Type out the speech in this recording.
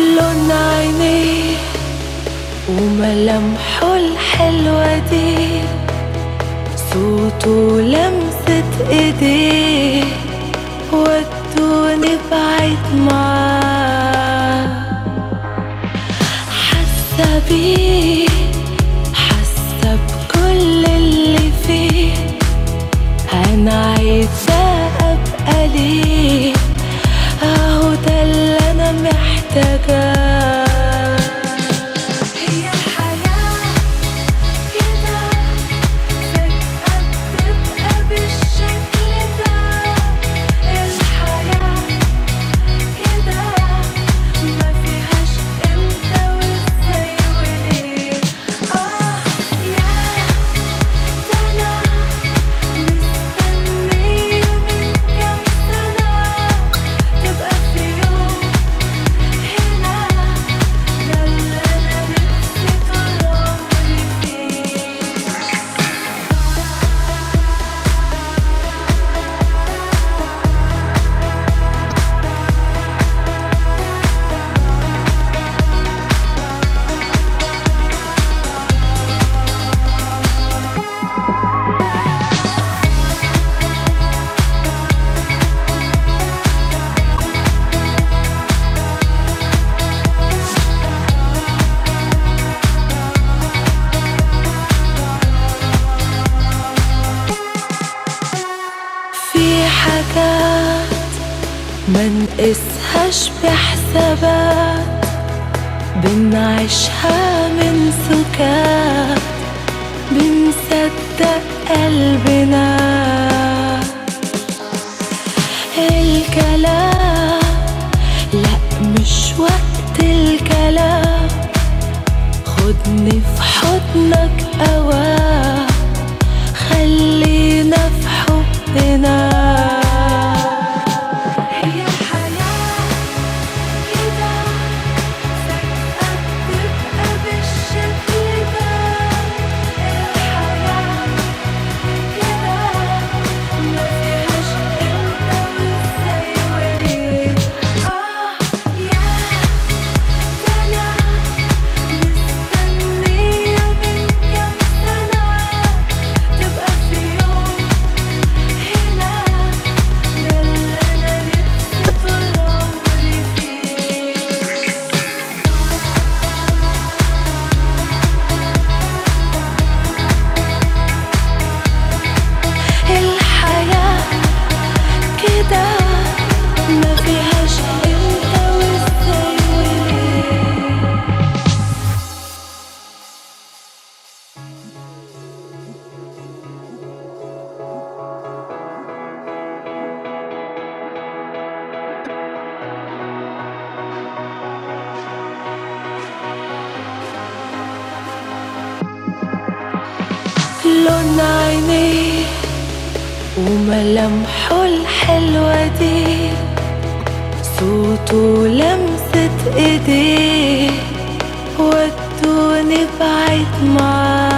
لون عينيه وملامحه الحلوة دي صوته ولمسة ايديه ودوني بعيد معاه حاسة بيه حاسة بكل اللي فيه أنا عايزة أبقى ليه أهو ده اللي أنا محتاجاه هي الحياة كده فجأة بتبقى بالشكل ده الحياة كده ما فيهاش امتى وازاي وليه اه يا ده انا مستنية من كام سنة تبقى في يوم هنا ده اللي انا نفسي طول عمري فيه في حاجات ما نقيسهاش بحسابات بنعيشها من سكات بنصدق قلبنا الكلام لا مش وقت الكلام خدني في حضنك أوام خلينا في حبنا هي الحياة كده فجأة بتبقى بالشكل ده الحياة كده ما فيهاش امتى وازاي وليه اه يا ده انا مستنية من كام سنة تبقى في يوم هنا ده اللي انا نفسي طول عمري فيه الحياة كده ما فيهاش امتى وازاي وليه لون عينيه وملامحه الحلوة دي صوته ولمسة ايديه ودوني بعيد معاه